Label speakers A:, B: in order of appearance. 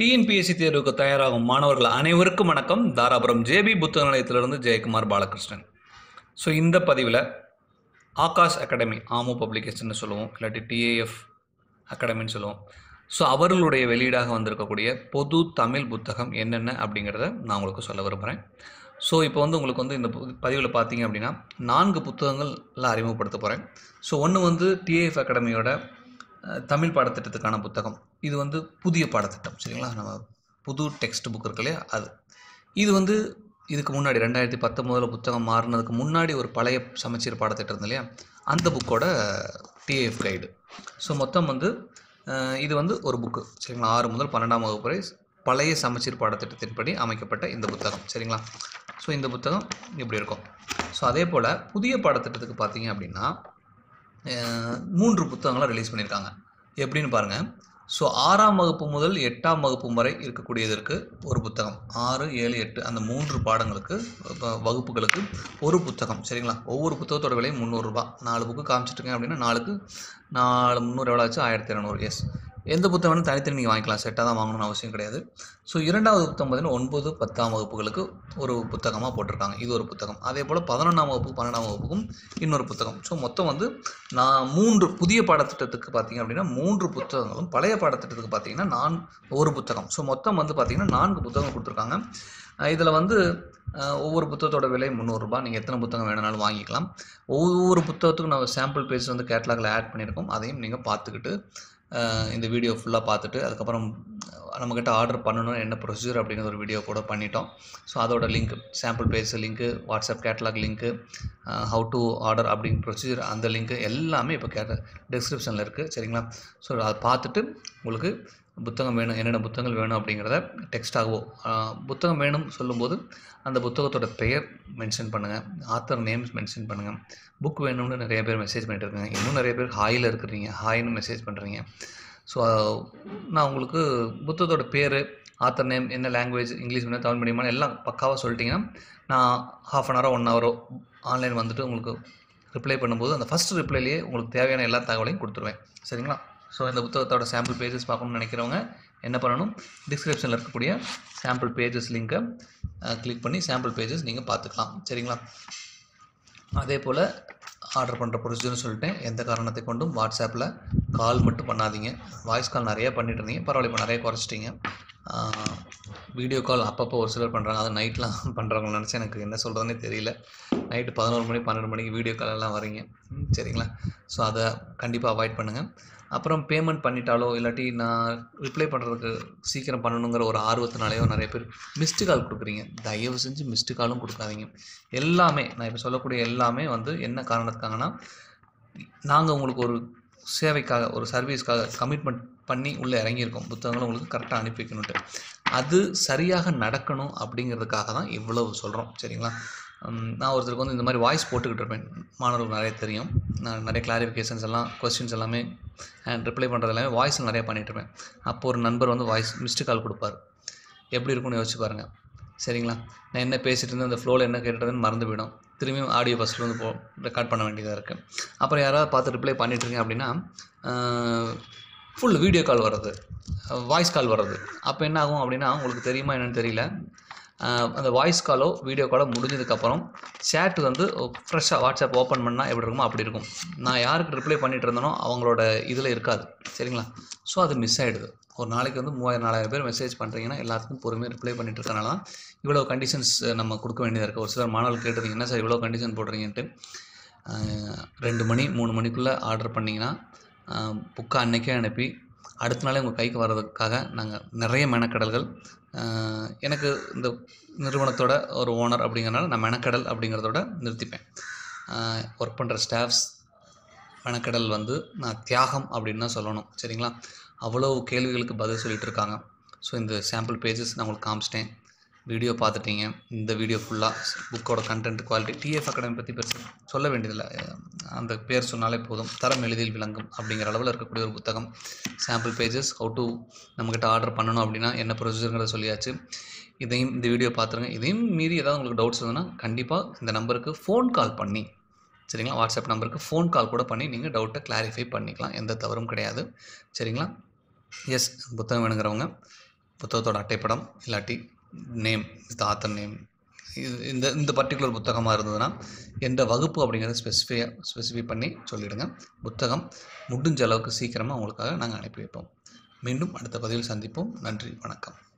A: TNPSC தேர்வுக்கு தயாராகும் மாணவர்கள் அனைவருக்கும் வணக்கம் தாராபுரம் ஜேபி புத்தக நிலையத்திலிருந்து ஜெயக்குமார் பாலகிருஷ்ணன் ஸோ இந்த பதிவில் ஆகாஷ் அகாடமி ஆமோ பப்ளிகேஷன் சொல்லுவோம் இல்லாட்டி டிஏஎஃப் அகாடமின்னு சொல்லுவோம் ஸோ அவர்களுடைய வெளியீடாக வந்திருக்கக்கூடிய பொது தமிழ் புத்தகம் என்னென்ன அப்படிங்கிறத நான் உங்களுக்கு சொல்ல விரும்புகிறேன் ஸோ இப்போ வந்து உங்களுக்கு வந்து இந்த பதிவில் பார்த்தீங்க அப்படின்னா நான்கு புத்தகங்கள்ல அறிமுகப்படுத்த போகிறேன் ஸோ ஒன்று வந்து டிஏஎஃப் அகாடமியோட அஹ், தமிழ் பாடத்திட்டத்துக்கான புத்தகம் இது வந்து புதிய பாடத்திட்டம் சரிங்களா நம்ம புது டெக்ஸ்ட் புக் இருக்கு இல்லையா அது இது வந்து இதுக்கு முன்னாடி ரெண்டாயிரத்தி பத்தொம்போதில் புத்தகம் மாறினதுக்கு முன்னாடி ஒரு பழைய சமச்சீர் பாடத்திட்டம் இருந்தது இல்லையா அந்த புக்கோட டிஏஎஃப் கைடு ஸோ மொத்தம் வந்து அஹ், இது வந்து ஒரு புக்கு சரிங்களா ஆறு முதல் பன்னெண்டாம் வகுப்பு வரை பழைய சமச்சீர் பாடத்திட்டத்தின்படி அமைக்கப்பட்ட இந்த புத்தகம் சரிங்களா ஸோ இந்த புத்தகம் இப்படி இருக்கும் ஸோ அதே போல் புதிய பாடத்திட்டத்துக்கு பார்த்தீங்க அப்படின்னா அஹ், மூன்று புத்தகங்களை ரிலீஸ் பண்ணியிருக்காங்க எப்படின்னு பாருங்கள் ஸோ ஆறாம் வகுப்பு முதல் எட்டாம் வகுப்பு வரை இருக்கக்கூடியதற்கு ஒரு புத்தகம் ஆறு ஏழு எட்டு அந்த மூன்று பாடங்களுக்கு வ- வகுப்புகளுக்கு ஒரு புத்தகம் சரிங்களா ஒவ்வொரு புத்தகத்தோட விலையும் முந்நூறுரூபா நாலு புக்கு காமிச்சிட்ருக்கேன் அப்படின்னா நாலுக்கு நாலு முந்நூறு எவ்வளோ ஆச்சு ஆயிரத்தி இரநூறு எஸ் எந்த புத்தகம் வேணும் தனித்தனி நீங்கள் வாங்கிக்கலாம் செட்டாக தான் வாங்கணும்னு அவசியம் கிடையாது ஸோ இரண்டாவது புத்தகம் பார்த்தீங்கன்னா ஒன்பது பத்தாம் வகுப்புகளுக்கு ஒரு புத்தகமாக போட்டிருக்காங்க இது ஒரு புத்தகம் அதே போல் பதினொன்றாம் வகுப்பு பன்னெண்டாம் வகுப்புக்கும் இன்னொரு புத்தகம் ஸோ மொத்தம் வந்து நான் மூன்று புதிய பாடத்திட்டத்துக்கு பார்த்தீங்க அப்படின்னா மூன்று புத்தகங்களும் பழைய பாடத்திட்டத்துக்கு பார்த்தீங்கன்னா நான் ஒரு புத்தகம் ஸோ மொத்தம் வந்து பார்த்தீங்கன்னா நான்கு புத்தகம் கொடுத்துருக்காங்க இதில் வந்து அஹ், ஒவ்வொரு புத்தகத்தோட விலை முந்நூறுரூபா நீங்கள் எத்தனை புத்தகம் வேணுனாலும் வாங்கிக்கலாம் ஒவ்வொரு புத்தகத்துக்கும் நம்ம சாம்பிள் பேஜ் வந்து கேட்லாகில் ஆட் பண்ணியிருக்கோம் அதையும் நீங்கள் பார்த்துக்கிட்டு அஹ், இந்த வீடியோ ஃபுல்லாக பார்த்துட்டு அதுக்கப்புறம் நம்மக்கிட்ட ஆர்டர் பண்ணணும் என்ன ப்ரொசீஜர் அப்படிங்கிற ஒரு வீடியோ கூட பண்ணிட்டோம் ஸோ அதோட link sample page link WhatsApp catalogue link how to order அப்படிங்கிற ப்ரொசீஜர் அந்த லிங்க்கு எல்லாமே இப்போ கேட்ட டிஸ்கிரிப்ஷனில் இருக்குது சரிங்களா ஸோ அதை பார்த்துட்டு உங்களுக்கு புத்தகம் வேணும் என்னென்ன புத்தகங்கள் வேணும் அப்படிங்கிறத டெக்ஸ்டாகவோ புத்தகம் வேணும் சொல்லும்போது அந்த புத்தகத்தோட பெயர் மென்ஷன் பண்ணுங்கள் ஆத்தர் நேம்ஸ் மென்ஷன் பண்ணுங்கள் புக் வேணும்னு நிறைய பேர் மெசேஜ் பண்ணிட்டு இருக்காங்க இன்னும் நிறைய பேர் ஹாயில் இருக்கிறீங்க ஹாய்னு மெசேஜ் பண்ணுறீங்க ஸோ நான் உங்களுக்கு புத்தகத்தோட பேர் ஆத்தர் நேம் என்ன லாங்குவேஜ் இங்கிலீஷ் மீடியம் தமிழ் மீடியமான எல்லாம் பக்காவாக சொல்லிட்டீங்கன்னா நான் ஹாஃப் அன் ஹவரோ ஒன் ஹவரோ ஆன்லைன் வந்துட்டு உங்களுக்கு ரிப்ளை பண்ணும்போது அந்த ஃபஸ்ட் ரிப்ளைலேயே உங்களுக்கு தேவையான எல்லா தகவலையும் கொடுத்துருவேன் சரிங்களா ஸோ இந்த புத்தகத்தோட சாம்பிள் பேஜஸ் பார்க்கணும்னு நினைக்கிறவங்க என்ன பண்ணணும் டிஸ்கிரிப்ஷனில் இருக்கக்கூடிய சாம்பிள் பேஜஸ் லிங்க்கை கிளிக் பண்ணி சாம்பிள் பேஜஸ் நீங்கள் பார்த்துக்கலாம் சரிங்களா அதே போல் ஆர்டர் பண்ணுற ப்ரொசீஜர்னு சொல்லிட்டேன் எந்த காரணத்தை கொண்டும் வாட்ஸ்அப்பில் கால் மட்டும் பண்ணாதீங்க வாய்ஸ் கால் நிறைய பண்ணிட்டு இருந்தீங்க பரவாயில்ல இப்போ நிறைய குறைச்சிட்டிங்க வீடியோ கால் அப்பப்போ ஒரு சிலர் பண்ணுறாங்க அது நைட்லாம் பண்ணுறவங்க நினச்சி எனக்கு என்ன சொல்கிறதுனே தெரியல நைட்டு பதினோரு மணி பன்னெண்டு மணிக்கு வீடியோ கால் எல்லாம் வரீங்க ம், சரிங்களா ஸோ அதை கண்டிப்பாக அவாய்ட் பண்ணுங்கள் அப்புறம் பேமெண்ட் பண்ணிட்டாலோ இல்லாட்டி நான் ரிப்ளை பண்ணுறதுக்கு சீக்கிரம் பண்ணணுங்கிற ஒரு ஆர்வத்தினாலேயோ நிறைய பேர் மிஸ்டு கால் கொடுக்குறீங்க தயவு செஞ்சு மிஸ்டு காலும் கொடுக்காதீங்க எல்லாமே நான் இப்போ சொல்லக்கூடிய எல்லாமே வந்து என்ன காரணத்துக்காகனா நாங்கள் உங்களுக்கு ஒரு சேவைக்காக ஒரு சர்வீஸ்க்காக கமிட்மெண்ட் பண்ணி உள்ளே இறங்கியிருக்கோம் புத்தகங்களை உங்களுக்கு கரெக்டாக அனுப்பி வைக்கணுன்ட்டு அது சரியாக நடக்கணும் அப்படிங்கிறதுக்காக தான் இவ்வளவு சொல்கிறோம் சரிங்களா உம், நான் ஒருத்தருக்கு வந்து இந்த மாதிரி வாய்ஸ் போட்டுக்கிட்டு இருப்பேன் மாணவர்களுக்கு நிறைய தெரியும் நான் நிறைய கிளாரிஃபிகேஷன்ஸ் எல்லாம் கொஸ்டின்ஸ் எல்லாமே அண்ட் ரிப்ளை பண்ணுறது எல்லாமே வாய்ஸில் நிறைய பண்ணிட்டு இருப்பேன் அப்போ ஒரு நண்பர் வந்து வாய்ஸ் மிஸ்டு கால் கொடுப்பார் எப்படி இருக்கும்னு யோசிச்சு பாருங்கள் சரிங்களா நான் என்ன பேசிட்டு இருந்தேன் அந்த ஃப்ளோவில் என்ன கேட்டுறதுன்னு மறந்து போயிடும் திரும்பியும் ஆடியோ ஃபஸ்ட்டில் வந்து போ ரெக்கார்ட் பண்ண வேண்டியதாக இருக்குது அப்புறம் யாராவது பார்த்து ரிப்ளை பண்ணிட்டுருங்க அப்படின்னா ஃபுல் வீடியோ கால் வர்றது வாய்ஸ் கால் வர்றது அப்போ என்ன ஆகும் அப்படின்னா உங்களுக்கு தெரியுமா என்னன்னு தெரியல அஹ் அந்த வாய்ஸ் காலோ வீடியோ காலோ முடிஞ்சதுக்கப்புறம் சேட் வந்து ஃப்ரெஷ்ஷாக வாட்ஸ்அப் ஓப்பன் பண்ணால் எப்படி இருக்குமோ அப்படி இருக்கும் நான் யாருக்கு ரிப்ளை பண்ணிட்டு இருந்தேனோ அவங்களோட இதில் இருக்காது சரிங்களா ஸோ அது மிஸ் ஆகிடுது ஒரு நாளைக்கு வந்து மூவாயிரம் நாலாயிரம் பேர் மெசேஜ் பண்ணுறீங்கன்னா எல்லாத்துக்கும் பொறுமையாக ரிப்ளை பண்ணிட்டு இருக்கனால தான் இவ்வளோ கண்டிஷன்ஸ் நம்ம கொடுக்க வேண்டியதாக இருக்குது ஒரு சிலர் மாணவர்கள் கேட்டது என்ன சார் இவ்வளோ கண்டிஷன் போடுறீங்கன்ட்டு அஹ் ரெண்டு மணி மூணு மணிக்குள்ளே ஆர்டர் பண்ணிங்கன்னா புக்கை அன்னைக்கே அனுப்பி அடுத்த நாளே உங்கள் கைக்கு வர்றதுக்காக நாங்கள் நிறைய மெனக்கடல்கள் அஹ் எனக்கு இந்த நிறுவனத்தோட ஒரு ஓனர் அப்படிங்கிறனால நான் மெனக்கடல் அப்படிங்கிறதோட நிறுத்திப்பேன் ஒர்க் பண்ணுற ஸ்டாஃப்ஸ் மெனக்கடல் வந்து நான் தியாகம் அப்படின்னு தான் சொல்லணும் சரிங்களா அவ்வளோ கேள்விகளுக்கு பதில் சொல்லிட்டு இருக்காங்க ஸோ இந்த சாம்பிள் பேஜஸ் நான் உங்களுக்கு காமிச்சிட்டேன் வீடியோ பார்த்துட்டீங்க இந்த வீடியோ ஃபுல்லாக புக்கோட கண்டென்ட் குவாலிட்டி டிஎஃப் அகாடமி பற்றி பெருசு சொல்ல வேண்டியதில்லை அஹ் அந்த பேர் சொன்னாலே போதும் தரம் எளிதில் விளங்கும் அப்படிங்கிற அளவில் இருக்கக்கூடிய ஒரு புத்தகம் சாம்பிள் பேஜஸ் ஹவு டு நம்மக்கிட்ட ஆர்டர் பண்ணணும் அப்படின்னா என்ன ப்ரொசீஜருங்கிறத சொல்லியாச்சு இதையும் இந்த வீடியோ பார்த்துருங்க இதையும் மீறி ஏதாவது உங்களுக்கு டவுட்ஸ் இருந்ததுன்னா கண்டிப்பாக இந்த நம்பருக்கு ஃபோன் கால் பண்ணி சரிங்களா வாட்ஸ்அப் நம்பருக்கு ஃபோன் கால் கூட பண்ணி நீங்கள் டவுட்டை கிளாரிஃபை பண்ணிக்கலாம் எந்த தவறும் கிடையாது சரிங்களா எஸ் புத்தகம் வேணுங்கிறவங்க புத்தகத்தோட அட்டைப்படம் இல்லாட்டி நேம் இது ஆத்தர் நேம் இது இந்த இந்த பர்டிகுலர் புத்தகமாக இருந்ததுன்னா எந்த வகுப்பு அப்படிங்கிறத ஸ்பெசிஃபையாக ஸ்பெசிஃபை பண்ணி சொல்லிவிடுங்க புத்தகம் முடிஞ்ச அளவுக்கு சீக்கிரமாக உங்களுக்காக நாங்கள் அனுப்பி வைப்போம் மீண்டும் அடுத்த பதிவில் சந்திப்போம் நன்றி வணக்கம்